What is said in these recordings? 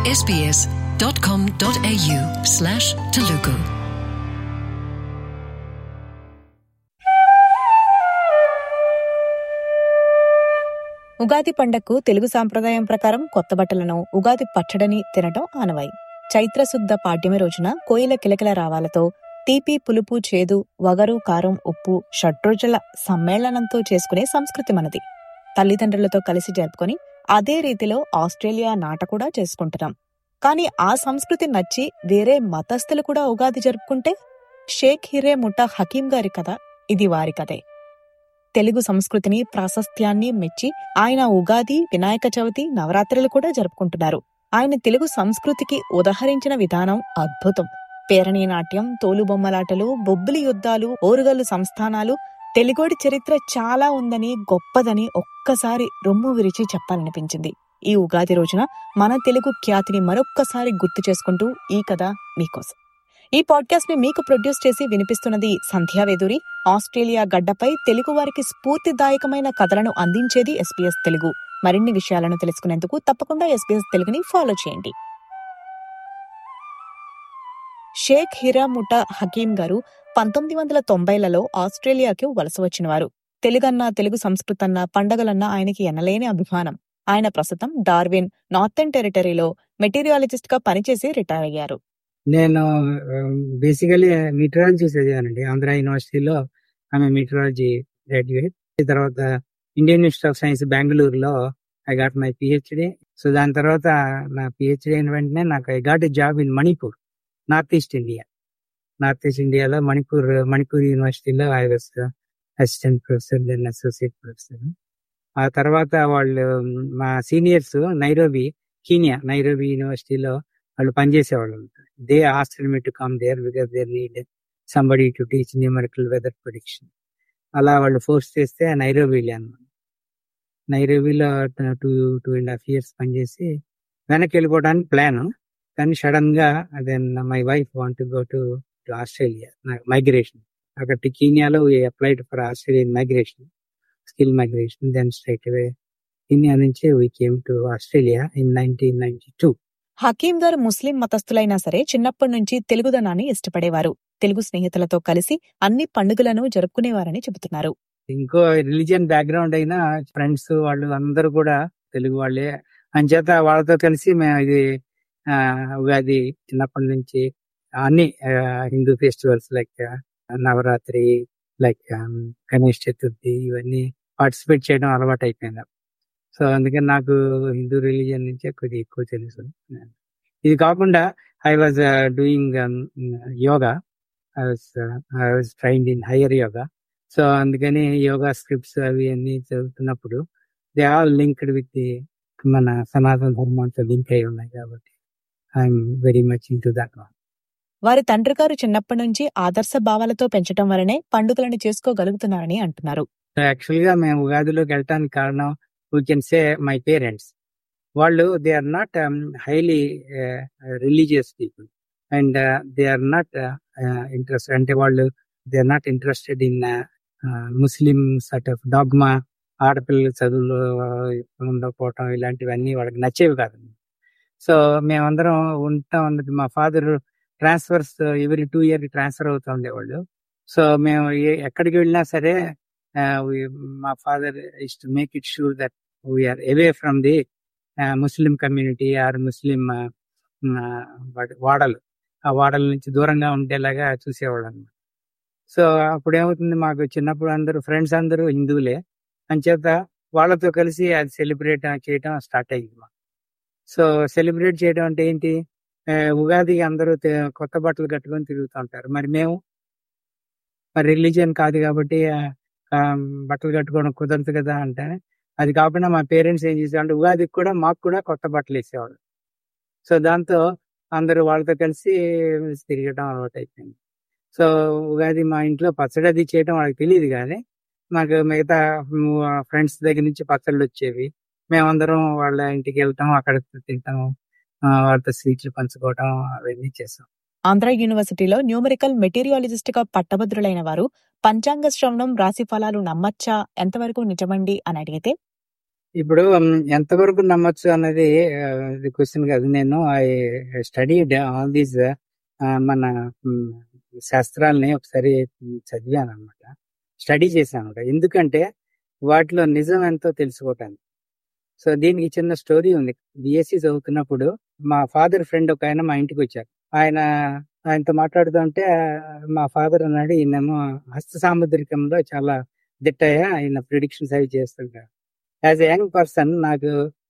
sbs.com.au slash Telugu. Ugadi పండగకు తెలుగు సాంప్రదాయం ప్రకారం కొత్త బట్టలను ఉగాది పచ్చడిని తినటం ఆనవాయి చైత్రశుద్ధ పాడ్యమి రోజున కోయిల కిలకిల రావాలతో తీపి పులుపు చేదు వగరు కారం ఉప్పు షడ్రుచుల సమ్మేళనంతో చేసుకునే సంస్కృతి మనది తల్లిదండ్రులతో కలిసి జరుపుకొని అదే రీతిలో ఆస్ట్రేలియా నాట కూడా చేసుకుంటున్నాం కానీ ఆ సంస్కృతి నచ్చి వేరే మతస్థులు కూడా ఉగాది జరుపుకుంటే షేక్ హిరే ముఠా హకీం గారి కథ ఇది వారి కథే తెలుగు సంస్కృతిని ప్రాశస్త్యాన్ని మెచ్చి ఆయన ఉగాది వినాయక చవితి నవరాత్రులు కూడా జరుపుకుంటున్నారు ఆయన తెలుగు సంస్కృతికి ఉదహరించిన విధానం అద్భుతం పేరణీ నాట్యం తోలుబొమ్మలాటలు బొబ్బిలి యుద్ధాలు ఓరుగల్లు సంస్థానాలు తెలుగోడి చరిత్ర చాలా ఉందని గొప్పదని ఒక్కసారి రొమ్ము విరిచి చెప్పాలనిపించింది ఈ ఉగాది రోజున మన తెలుగు ఖ్యాతిని మరొక్కసారి గుర్తు చేసుకుంటూ ఈ కథ మీకోసం ఈ పాడ్కాస్ట్ ని మీకు ప్రొడ్యూస్ చేసి వినిపిస్తున్నది సంధ్యావేదూరి ఆస్ట్రేలియా గడ్డపై తెలుగు వారికి స్ఫూర్తిదాయకమైన కథలను అందించేది ఎస్పీఎస్ తెలుగు మరిన్ని విషయాలను తెలుసుకునేందుకు తప్పకుండా ఎస్పీఎస్ తెలుగుని ఫాలో చేయండి షేక్ హిరాముటా హకీం గారు పంతొమ్మిది వందల తొంభైలలో ఆస్ట్రేలియాకి వలస వచ్చినవారు తెలుగన్నా తెలుగు సంస్కృతన్న పండగలన్నా ఆయనకి ఎనలేని అభిమానం ఆయన ప్రస్తుతం డార్విన్ నార్థన్ టెరిటరీలో మెటీరియాలజిస్ట్ గా పనిచేసి రిటైర్ అయ్యారు నేను బేసికలీ మీటరాలజీ చదివానండి ఆంధ్ర యూనివర్సిటీలో ఆమె మీటరాలజీ గ్రాడ్యుయేట్ తర్వాత ఇండియన్ ఇన్స్టిట్యూట్ ఆఫ్ సైన్స్ బెంగళూరులో I got my PhD so దాని తర్వాత నా పిహెచ్డి అయిన వెంటనే నాకు I got a job in Manipur North East India North East ఇండియాలో మణిపూర్ మణిపూర్ యూనివర్సిటీలో I was assistant professor then associate professor ఆ తర్వాత వాళ్ళు మా సీనియర్స్ నైరోబి కీనియా నైరోబి యూనివర్సిటీలో వాళ్ళు పనిచేసేవాళ్ళు దే ఆస్టర్ me to come there because there need somebody to teach numerical weather prediction అలా వాళ్ళు ఫోర్స్ చేస్తే నైరోబి వెళ్ళాను నైరోబిలో two two and half years పనిచేసి వెనక్కి వెళ్ళిపోవడానికి ప్లాన్ కానీ సడన్ గా then my wife want to go to Australia migration అక్కడ కీనియాలో applied for Australian migration skill migration then straight away Kenya నుంచి we came to Australia in nineteen ninety two Hakim గారు ముస్లిం మతస్థులైనా సరే చిన్నప్పటి నుంచి తెలుగుదనాన్ని ఇష్టపడేవారు తెలుగు స్నేహితులతో కలిసి అన్ని పండుగలను జరుపుకునేవారని చెబుతున్నారు ఇంకో రిలీజియన్ బ్యాక్గ్రౌండ్ అయినా ఫ్రెండ్స్ వాళ్ళు అందరూ కూడా తెలుగు వాళ్ళే అంచేత వాళ్ళతో కలిసి మేము ఇది ఉగాది చిన్నప్పటి నుంచి అన్ని Hindu festivals like Navratri like Ganesh Chaturthi ఇవన్నీ పార్టిసిపేట్ చేయడం అలవాటు అయిపోయింది సో అందుకని నాకు హిందూ రిలీజియన్ నుంచే కొద్దిగా ఎక్కువ తెలుసు ఇది కాకుండా I was doing yoga I was I was trained in higher yoga so అందుకని యోగా స్క్రిప్ట్స్ అవి అన్ని చదువుతున్నప్పుడు they all linked with the మన సనాతన ధర్మంతో లింక్ అయి ఉన్నాయి కాబట్టి I'm very much into that one వారి తండ్రి గారు చిన్నప్పటి నుంచి ఆదర్శ భావాలతో పెంచడం వలనే పండుగలను చేసుకోగలుగుతున్నారని అంటున్నారు యాక్చువల్ గా మేము ఉగాదిలోకి వెళ్ళటానికి కారణం we can say my parents వాళ్ళు they are not highly religious people and they are not interest అంటే వాళ్ళు they are not interested in Muslim sort of dogma ఆడపిల్లలు చదువులు ఉండకపోవటం ఇలాంటివన్నీ వాళ్ళకి నచ్చేవి కాదు సో మేమందరం ఉంటాం అన్నది మా father transfers every two year transfer అవుతూ ఉండేవాళ్ళు సో మేము ఎక్కడికి వెళ్ళినా సరే మా father is to make it sure that we are away from the Muslim community or Muslim వాడలు ఆ వాడల నుంచి దూరంగా ఉండేలాగా చూసేవాళ్ళు అనమాట సో అప్పుడు ఏమవుతుంది మాకు చిన్నప్పుడు అందరూ ఫ్రెండ్స్ అందరూ హిందువులే అంచేత వాళ్ళతో కలిసి అది సెలబ్రేట్ చేయడం స్టార్ట్ అయ్యింది మాకు సో సెలబ్రేట్ చేయడం అంటే ఏంటి ఉగాది అందరూ కొత్త బట్టలు కట్టుకొని తిరుగుతూ ఉంటారు మరి మేము మరి రిలీజియన్ కాదు కాబట్టి బట్టలు కట్టుకోవడం కుదరదు కదా అంటే అది కాకుండా మా పేరెంట్స్ ఏం చేసేవాళ్ళు ఉగాదికి కూడా మాకు కూడా కొత్త బట్టలు వేసేవాళ్ళు సో దాంతో అందరూ వాళ్ళతో కలిసి తిరగడం అలవాటు అయిపోయింది సో ఉగాది మా ఇంట్లో పచ్చడి అది చేయడం వాళ్ళకి తెలియదు కానీ మాకు మిగతా ఫ్రెండ్స్ దగ్గర నుంచి పచ్చళ్ళు వచ్చేవి మేమందరం వాళ్ళ ఇంటికి వెళ్తాం అక్కడ తింటాం వాళ్ళతో స్వీట్లు పంచుకోవడం అవన్నీ చేస్తాం ఆంధ్ర యూనివర్సిటీలో న్యూమరికల్ మెటీరియాలజిస్ట్ గా పట్టభద్రులైన వారు పంచాంగ శ్రవణం రాశి ఫలాలు నమ్మచ్చా ఎంతవరకు నిజమండి అని అడిగితే ఇప్పుడు ఉమ్, ఎంతవరకు నమ్మొచ్చు అన్నది క్వశ్చన్ కాదు నేను ఐ స్టడీ ఆల్ దీస్ మన ఉమ్, శాస్త్రాలని ఒకసారి చదివాను అనమాట స్టడీ చేశాను అనమాట ఎందుకంటే వాటిలో నిజం ఎంతో తెలుసుకోవటానికి సో దీనికి చిన్న స్టోరీ ఉంది బిఎస్సి చదువుతున్నప్పుడు మా ఫాదర్ ఫ్రెండ్ ఒక ఆయన మా ఇంటికి వచ్చారు ఆయన ఆయనతో మాట్లాడుతుంటే మా ఫాదర్ అన్నాడు ఈయనేమో హస్త సాముద్రికంలో చాలా దిట్టయ్య ఆయన ప్రిడిక్షన్స్ అవి చేస్తుంటారు యాజ్ ఎ యంగ్ పర్సన్ నాకు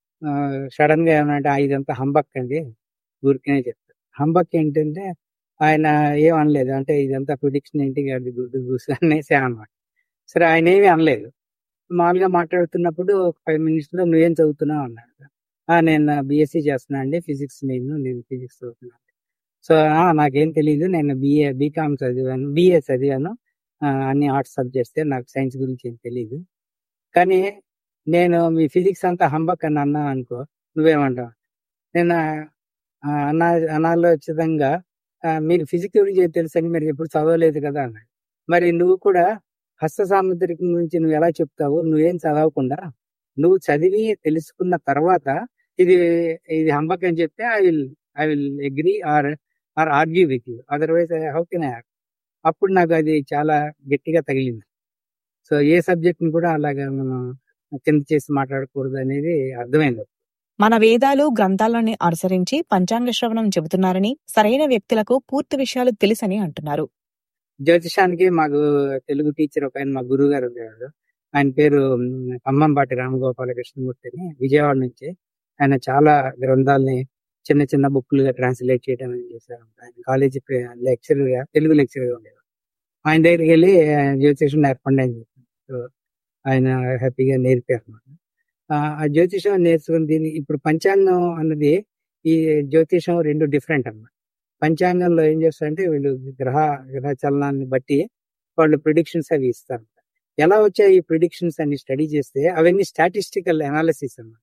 సడన్ గా ఏమన్నా ఇదంతా హంబక్ అండి ఊరికనే చెప్తారు హంబక్ ఏంటంటే ఆయన ఏం అనలేదు అంటే ఇదంతా ప్రిడిక్షన్ ఏంటి అది గుడ్డు గూసు అనేసి అనమాట సరే ఆయన ఏమీ అనలేదు మామూలుగా మాట్లాడుతున్నప్పుడు ఒక ఫైవ్ మినిట్స్ లో నువ్వేం చదువుతున్నావు అన్నాడు "ఆ, నేను బీఎస్సీ చేస్తున్నా అండి ఫిజిక్స్ నేను నేను ఫిజిక్స్ చదువుతున్నాను సో "ఆ, నాకేం తెలియదు నేను బిఏ బీకామ్ చదివాను బిఏ చదివాను ఆ, అన్ని ఆర్ట్స్ సబ్జెక్ట్స్ నాకు సైన్స్ గురించి ఏం తెలియదు కానీ నేను మీ ఫిజిక్స్ అంతా హంబక్ అని అన్నా అనుకో నువ్వేమంటావు నేను ఆ, అనా అనాలోచితంగా ఆ, మీకు ఫిజిక్స్ గురించి ఏం తెలుసు అని మీరు ఎప్పుడు చదవలేదు కదా అన్నాడు మరి నువ్వు కూడా హస్త సాముద్రికం గురించి నువ్వు ఎలా చెప్తావు నువ్వేం చదవకుండా నువ్వు చదివి తెలుసుకున్న తర్వాత ఇది ఇది హంబక్ అని చెప్తే I will I will agree or or argue with you otherwise how can I అప్పుడు నాకు అది చాలా గట్టిగా తగిలింది సో ఏ సబ్జెక్ట్ ని కూడా అలాగా మనం కింద చేసి మాట్లాడకూడదు అనేది అర్థమైంది మన వేదాలు గ్రంథాలను అనుసరించి పంచాంగ శ్రవణం చెబుతున్నారని సరైన వ్యక్తులకు పూర్తి విషయాలు తెలుసని అంటున్నారు జ్యోతిషానికి మాకు తెలుగు టీచర్ ఒక ఆయన మా గురువు గారు ఉండేవాడు ఆయన పేరు ఉమ్, అమ్మంపాటి రామగోపాలకృష్ణమూర్తి అని విజయవాడ నుంచి ఆయన చాలా గ్రంథాలని చిన్న చిన్న బుక్లుగా ట్రాన్స్లేట్ చేయడం అనేది చేశారు ఆయన కాలేజీ లెక్చరర్ గా తెలుగు లెక్చరర్ గా ఉండేవాడు ఆయన దగ్గరికి వెళ్ళి ఆ, జ్యోతిషం నేర్పండి అని చెప్పాను సో ఆయన హ్యాపీగా నేర్పారు అన్నమాట ఆ ఆ జ్యోతిషం నేర్చుకుని దీన్ని ఇప్పుడు పంచాంగం అన్నది ఈ జ్యోతిషం రెండు డిఫరెంట్ అన్నమాట పంచాంగంలో ఏం చేస్తారంటే వీళ్ళు గ్రహ గ్రహ చలనాన్ని బట్టి వాళ్ళు ప్రిడిక్షన్స్ అవి ఇస్తారు ఎలా వచ్చాయి ఈ ప్రిడిక్షన్స్ అని స్టడీ చేస్తే అవన్నీ స్టాటిస్టికల్ అనాలిసిస్ అన్నమాట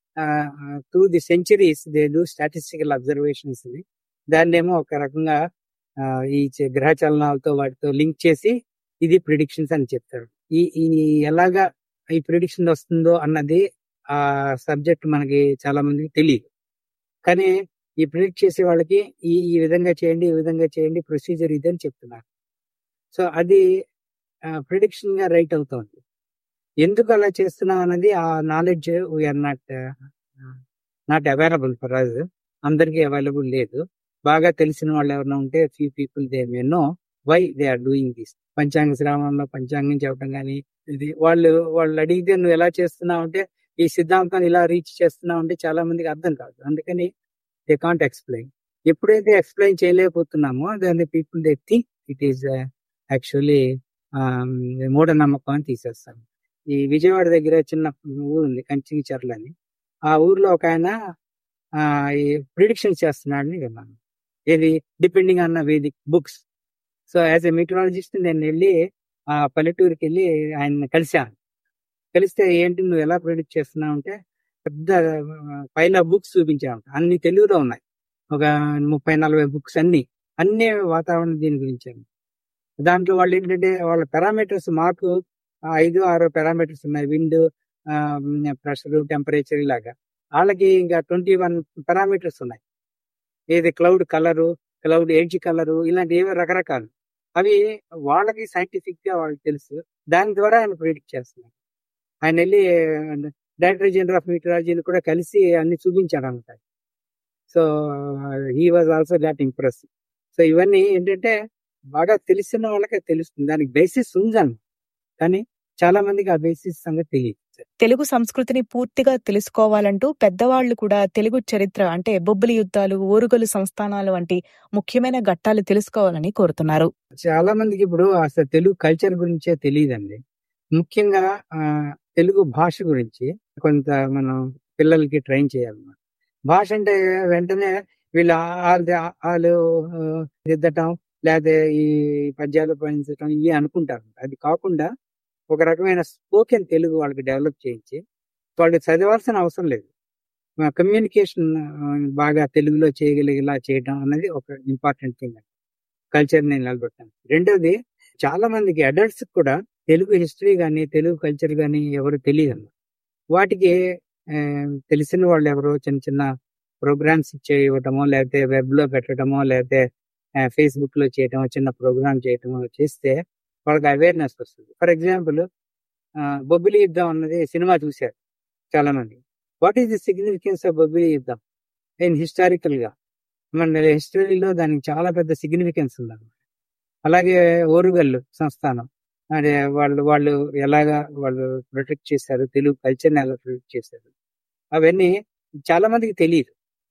through the centuries they do statistical observations ని దాన్ని ఏమో ఒక రకంగా ఆ, ఈ చ- గ్రహ చలనాలతో వాటితో లింక్ చేసి ఇది ప్రిడిక్షన్స్ అని చెప్తారు ఈ ఈ ఎలాగా ఈ ప్రిడిక్షన్ వస్తుందో అన్నది ఆ సబ్జెక్ట్ మనకి చాలా మందికి తెలియదు కానీ ఈ ప్రిడిక్ట్ చేసే వాళ్ళకి ఈ ఈ విధంగా చేయండి ఈ విధంగా చేయండి ప్రొసీజర్ ఇది అని చెప్తున్నారు సో అది ప్రిడిక్షన్ గా రైట్ అవుతోంది ఎందుకు అలా చేస్తున్నాం అన్నది ఆ knowledge we are not not available for us అందరికీ అవైలబుల్ లేదు బాగా తెలిసిన వాళ్ళు ఎవరైనా ఉంటే few people they may know why they are doing this panchanga శ్రావణంలో పంచాంగం చెప్పడం కానీ ఇది వాళ్ళు వాళ్ళు అడిగితే నువ్వు ఎలా చేస్తున్నావు అంటే ఈ సిద్ధాంతం ఇలా రీచ్ చేస్తున్నావు అంటే చాలా మందికి అర్థం కాదు అందుకని దే కాంట్ ఎక్స్ప్లెయిన్ ఎప్పుడైతే ఎక్స్ప్లెయిన్ చేయలేకపోతున్నామో దాన్ని people they think it is actually మూఢనమ్మకం అని తీసేస్తాం ఈ విజయవాడ దగ్గర చిన్న ఊరు ఉంది కంచిచర్ల అని ఆ ఊర్లో ఒక ఆయన ఆ, ఈ ప్రిడిక్షన్స్ చేస్తున్నాడని విన్నాను ఏది depending on Vedic books so as a meteorologist నేను వెళ్ళి ఆ పల్లెటూరుకి వెళ్ళి ఆయన కలిశాను కలిస్తే ఏంటి నువ్వు ఎలా ప్రిడిక్ట్ చేస్తున్నావు అంటే పెద్ద పైల బుక్స్ చూపించాను అన్ని తెలుగులో ఉన్నాయి ఒక ముప్పై నలభై బుక్స్ అన్ని అన్ని వాతావరణం దీని గురించి దాంట్లో వాళ్ళు ఏంటంటే వాళ్ళ పారామీటర్స్ మాకు ఆ ఐదు ఆరు పారామీటర్స్ ఉన్నాయి విండ్ ప్రెషర్ టెంపరేచర్ ఇలాగా వాళ్ళకి ఇంకా ట్వంటీ వన్ పారామీటర్స్ ఉన్నాయి ఏది cloud colour cloud edge colour ఇలాంటి ఏవో రకరకాలు అవి వాళ్ళకి సైంటిఫిక్ గా వాళ్ళకి తెలుసు దాని ద్వారా ఆయన ప్రిడిక్ట్ చేస్తున్నారు ఆయన వెళ్ళి డైరెక్టర్ జనరల్ ఆఫ్ మీటరాలజీని కూడా కలిసి అన్ని చూపించాడు అనమాట so he was also that impress so ఇవన్నీ ఏంటంటే బాగా తెలిసిన వాళ్ళకే తెలుస్తుంది దానికి బేసిస్ ఉందన్న కానీ చాలా మందికి ఆ బేసిస్ సంగతి తెలియదు తెలుగు సంస్కృతిని పూర్తిగా తెలుసుకోవాలంటూ పెద్దవాళ్లు కూడా తెలుగు చరిత్ర అంటే బొబ్బిలి యుద్ధాలు ఓరుగలు సంస్థానాలు వంటి ముఖ్యమైన ఘట్టాలు తెలుసుకోవాలని కోరుతున్నారు చాలా మందికి ఇప్పుడు అసలు తెలుగు కల్చర్ గురించే తెలియదండి ముఖ్యంగా ఆ, తెలుగు భాష గురించి కొంత మనం పిల్లలకి ట్రైన్ చేయాలన్నమాట భాష అంటే వెంటనే వీళ్ళు ఆ- వాళ్ళది- వాళ్ళు ఆ, దిద్దటం లేకపోతే ఈ పద్యాలు పఠించటం ఇవి అనుకుంటారు అది కాకుండా ఒక రకమైన స్పోకెన్ తెలుగు వాళ్ళకి డెవలప్ చేయించి వాళ్ళు చదవాల్సిన అవసరం లేదు కమ్యూనికేషన్ బాగా తెలుగులో చేయగలిగేలా చేయడం అనేది ఒక ఇంపార్టెంట్ థింగ్ కల్చర్ ని నిలబెట్టాను రెండోది చాలా మందికి అడల్ట్స్ కూడా తెలుగు హిస్టరీ గానీ తెలుగు కల్చర్ గానీ ఎవరు తెలియదు వాటికి ఆ, తెలిసిన వాళ్ళు ఎవరో చిన్న చిన్న ప్రోగ్రామ్స్ ఇచ్చే ఇవ్వటమో లేకపోతే వెబ్ లో పెట్టడమో లేకపోతే ఫేస్బుక్ లో చేయటమో చిన్న ప్రోగ్రామ్ చేయటమో చేస్తే వాళ్ళకి అవేర్నెస్ వస్తుంది ఫర్ ఎగ్జాంపుల్ బొబ్బిలి యుద్ధం అన్నది సినిమా చూశారు చాలా మంది what is the significance of Bobbili యుద్ధం ఇన్ హిస్టారికల్ గా మన హిస్టరీలో దానికి చాలా పెద్ద సిగ్నిఫికెన్స్ ఉంది అలాగే ఓరుగల్లు సంస్థానం అదే వాళ్ళు వాళ్ళు ఎలాగా వాళ్ళు ప్రొటెక్ట్ చేశారు తెలుగు కల్చర్ని ఎలా ప్రొటెక్ట్ చేశారు అవన్నీ చాలా మందికి తెలియదు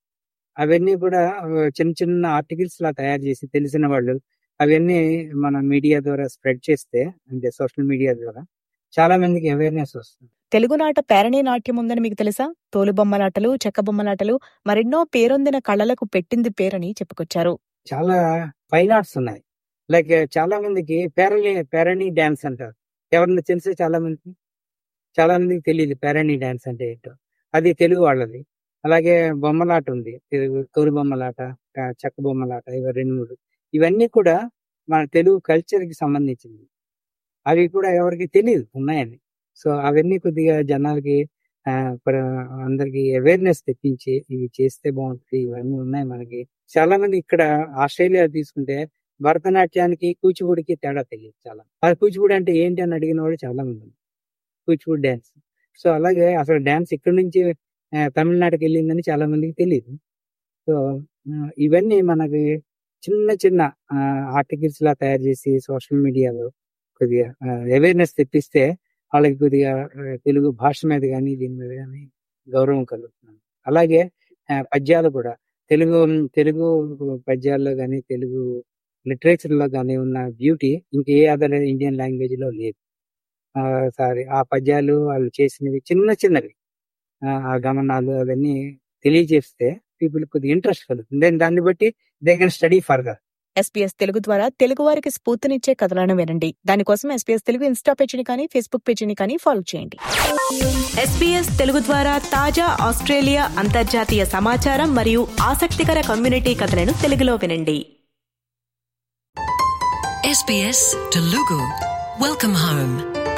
అవన్నీ కూడా ఆ, చిన్న చిన్న ఆర్టికల్స్ లా తయారు చేసి తెలిసిన వాళ్ళు అవన్నీ మన మీడియా ద్వారా స్ప్రెడ్ చేస్తే అంటే సోషల్ మీడియా ద్వారా చాలా మందికి అవేర్నెస్ వస్తుంది తెలుగునాట పేరణీ నాట్యం ఉందని మీకు తెలుసా తోలుబొమ్మలాటలు చెక్క బొమ్మలాటలు మరెన్నో పేరొందిన కళలకు పెట్టింది పేరని చెప్పుకొచ్చారు చాలా ఫైన్ ఆర్ట్స్ ఉన్నాయి లైక్ చాలా మందికి పేరణి పేరణి డాన్స్ అంటారు ఎవరిని తెలిసే చాలా మందికి చాలా మందికి తెలియదు పేరణి డాన్స్ అంటే ఏంటో అది తెలుగు వాళ్ళది అలాగే బొమ్మలాట ఉంది తెలుగు తోలు బొమ్మలాట క- చెక్క బొమ్మలాట ఇవి రెండు మూడు ఇవన్నీ కూడా మన తెలుగు కల్చర్ కి సంబంధించింది అవి కూడా ఎవరికి తెలియదు ఉన్నాయని సో అవన్నీ కొద్దిగా జనాలకి ఆ, ప్ర- అందరికి అవేర్నెస్ తెప్పించి ఇవి చేస్తే బాగుంటుంది ఇవన్నీ ఉన్నాయి మనకి చాలా మంది ఇక్కడ ఆస్ట్రేలియా తీసుకుంటే భరతనాట్యానికి కూచిపూడికి తేడా తెలియదు చాలా ఆ కూచిపూడి అంటే ఏంటి అని అడిగిన వాళ్ళు చాలా మంది ఉన్నారు. కూచిపూడి డ్యాన్స్ సో అలాగే అసలు డ్యాన్స్ ఇక్కడ నుంచి ఆ, తమిళనాడుకి వెళ్ళిందని చాలా మందికి తెలియదు సో ఆ, ఇవన్నీ మనకి చిన్న చిన్న ఆర్టికల్స్ లా తయారు చేసి సోషల్ మీడియాలో కొద్దిగా అవేర్నెస్ తెప్పిస్తే వాళ్ళకి కొద్దిగా ఆ, తెలుగు భాష మీద కానీ దీని మీద కానీ గౌరవం కలుగుతుంది అలాగే ఆ, పద్యాలు కూడా తెలుగు తెలుగు పద్యాల్లో కానీ తెలుగు లిటరేచర్ లో కానీ ఉన్న బ్యూటీ ఇంకే అదర్ ఇండియన్ లాంగ్వేజ్ లో లేదు ఆ, సారీ ఆ పద్యాలు వాళ్ళు చేసినవి చిన్న చిన్నవి ఆ, ఆ గమనాలు అవన్నీ తెలియజేస్తే పీపుల్ కొద్దిగా ఇంట్రెస్ట్ కలుగుతుంది Then దాన్ని బట్టి they can study further SPS Telugu ద్వారా తెలుగు వారికి స్ఫూర్తినిచ్చే కథలను వినండి దానికోసం ఎస్పీఎస్ తెలుగు ఇన్స్టా పేజీని కానీ ఫేస్బుక్ పేజీని కానీ ఫాలో చేయండి ఎస్పీఎస్ తెలుగు ద్వారా తాజా ఆస్ట్రేలియా అంతర్జాతీయ సమాచారం మరియు ఆసక్తికర కమ్యూనిటీ కథలను తెలుగులో వినండి SBS Telugu. Welcome home.